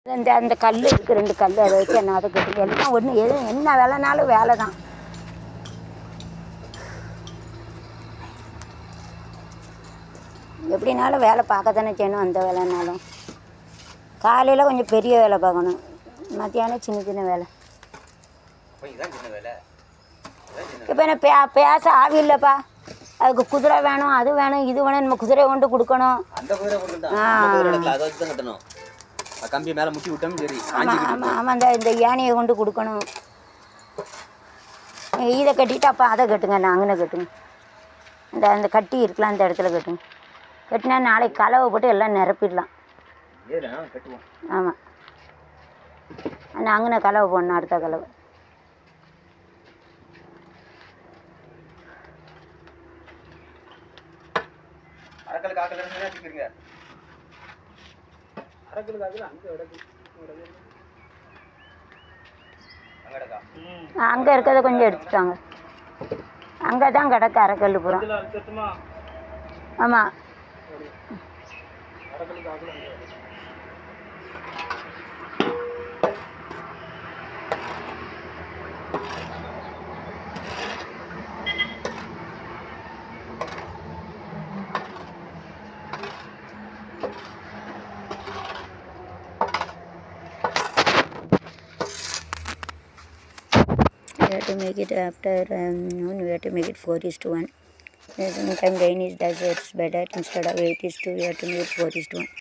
இந்த அந்த கல் இருக்குது ரெண்டு கல் அதை வச்சு என்ன அதை கட்டுங்க எல்லாம் ஒன்று எது என்ன வேலைனாலும் வேலை தான் எப்படினாலும் வேலை பார்க்க தானே செய்யணும் அந்த வேலைனாலும் காலையில் கொஞ்சம் பெரிய வேலை பார்க்கணும் மத்தியானம் சின்ன சின்ன வேலை அப்போ இதான் சின்ன வேலை இதான் சின்ன இப்போ என்ன பே பேச ஆவி இல்லைப்பா அதுக்கு குதிரை வேணும் அது வேணும் இது வேணும் நம்ம குதிரையை கொண்டு கொடுக்கணும் அந்த குதிரை கொண்டு தான் ஆ. அந்த குதிரை இடத்துல அதை வச்சு தான் கட்டணும் அது கம்பி மேலே முட்டி விட்டோம் சரி ஆமாம் ஆமாம் ஆமாம் இந்த இந்த யானையை கொண்டு கொடுக்கணும் இதை கட்டிட்டு அப்போ அதை கட்டுங்க நான் அங்கே கட்டுங்க இந்த அந்த கட்டி இருக்கலாம் அந்த இடத்துல கட்டுங்க கட்டினா நாளைக்கு கலவை போட்டு எல்லாம் நிரப்பிடலாம் ஏறா கட்டுவோம் ஆமாம் நான் அங்கே கலவை போடணும் அடுத்த கலவை அரைக்கல் காக்கல் என்ன வச்சுக்கிறீங்க அங்கடக்கா அங்கே இருக்கிறத கொஞ்சம் எடுத்துட்டாங்க அங்கே தான் கிடக்கு அரைக்கல் பூரா ஆமாம் we have to make it after um, noon we have to make it 4 is to 1 sometimes rain is that's it's better instead of 8 is 2 we have to make it 4 is to 1